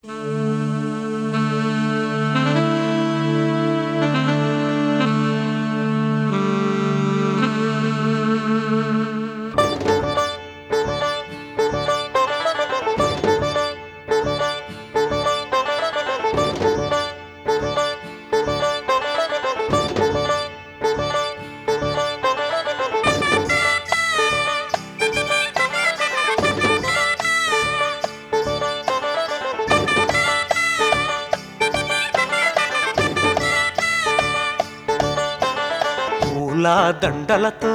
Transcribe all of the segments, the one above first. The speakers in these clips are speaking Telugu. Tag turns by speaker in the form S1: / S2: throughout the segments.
S1: పూల దండలతో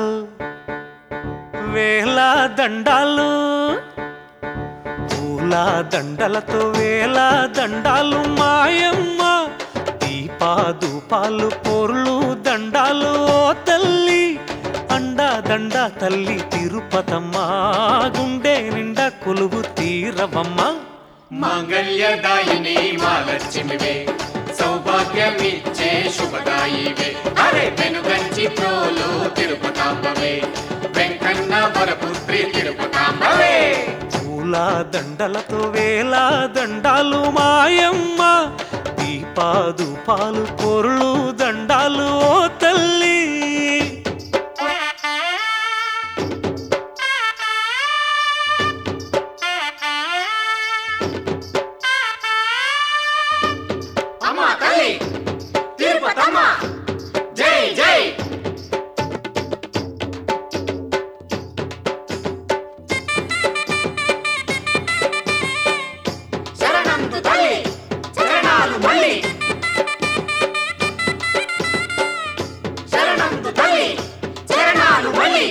S1: వేల దండాలు పూల దండలతో వేల దండాలు మాయమ్మ దీపాదూపాలు పొర్లు దండాలు ఓ తల్లి అండా దండ తల్లి తిరుపతమ్మ గుండె నిండా కొలువు తీరవమ్మ
S2: మాంగళ్యదాయిని మాలక్ష్మివే సౌభాగ్యమిచ్చే శుభదాయివే అరే వెనుగంచి ప్రోలు తిరుపతాంబవే వెంకన్న వరపుత్రి తిరుపతాంబవే
S1: పూల దండలతో వేల దండాలు మాయమ్మ దీపాదూపాలు పొరులు దండాలు ఓ తల్లి
S2: అమ్మా తల్లి తిరుపతమ్మ జై జై శరణంతు తల్లి శరణాలు మళ్ళీ శరణంతు తల్లి శరణాలు మళ్ళీ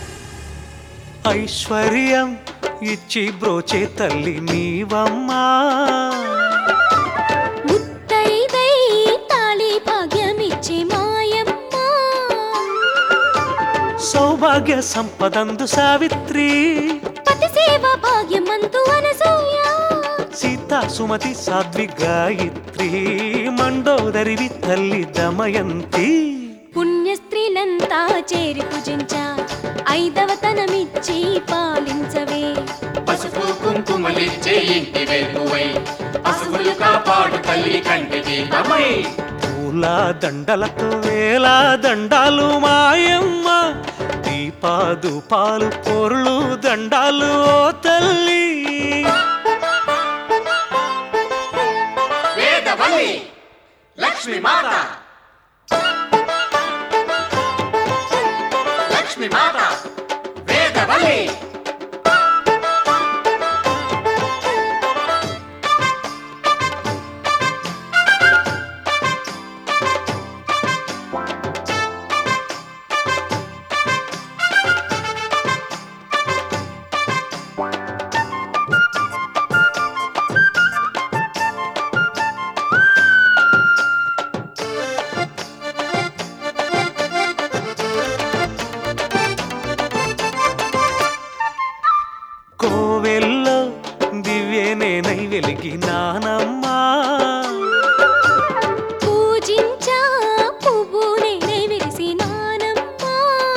S1: ఐశ్వర్యం ఇచ్చి బ్రోచే తల్లి నీవమ్మా
S3: ముత్తైదై తాళి భాగ్యమిచ్చే మాయమ్మ
S1: సౌభాగ్య సంపదందు సావిత్రి
S3: పతి సేవ భాగ్యమంతు అనసూయ
S1: సీతా సుమతి సాధ్వి గాయత్రి మండోదరివి తల్లి దమయంతి
S3: పుణ్య స్త్రీలంతా చేరి పూజించ ఐదవతనమిచ్చి పాలించవే
S2: పసుపు కుంకుమలిచ్చే ఇంటి వెలుగువై పసుపులు కాపాడు తల్లి కంటి దీపమై
S1: పూల దండలతో వేల దండాలు మాయమ్మ దీపాదుపాలు పొరులు దండాలు ఓ తల్లి
S2: వేదవల్లి లక్ష్మి మాత లక్ష్మి మాత వేదవల్లి
S1: కోవెల్లో దివ్యనేనై వెలిగినానమ్మా
S3: పూజించా పువ్వు నేనే విరిసినానమ్మా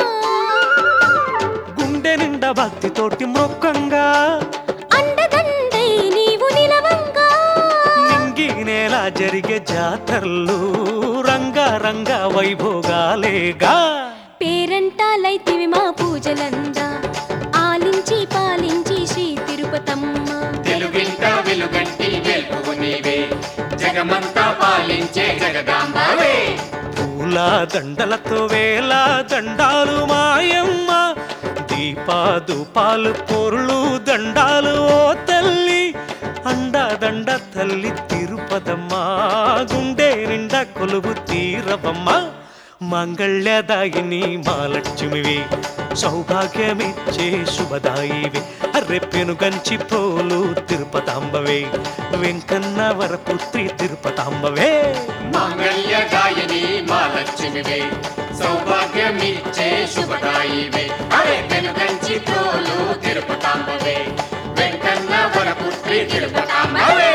S1: గుండె నిండా భక్తితోటి మొక్కంగా
S3: అండదండై నీవు నిలవంగా
S1: నింగి నేల జరిగే జాతరలు రంగారంగ వైభోగాలేగా
S3: పేరంటాలైతివి మా పూజలందా ఆలించి పాలించి శ్రీ తిరుపతమ్మ
S2: తెలుగింట వెలుగంటి వెలుగు నీవే జగమంతా పాలించే జగదాంబవే
S1: పూల దండలతో వేల దండాలు మాయమ్మ దీపాదుపాలు పొరులు దండాలు ఓ తల్లి అండదండ తల్లి తిరుపతమ్మ గుండె నిండా కొలువు తీరవమ్మ మంగళ్యదాయిని మాలక్ష్మివి సౌభాగ్యమిచ్చే శుభదాయివి అర్రెప్పెను గంచి పోలు తిరుపతాంబవే వెంకన్న వరపుత్రి తిరుపతాంబవే
S2: మాంగళ్యదాయిని మా లక్ష్మివే సౌభాగ్యమిచ్చే శుభదాయివే అరే వెనుకంచి తోలు తిరుపతాంబవే వెంకన్న వరపుత్రి తిరుపతాంబవే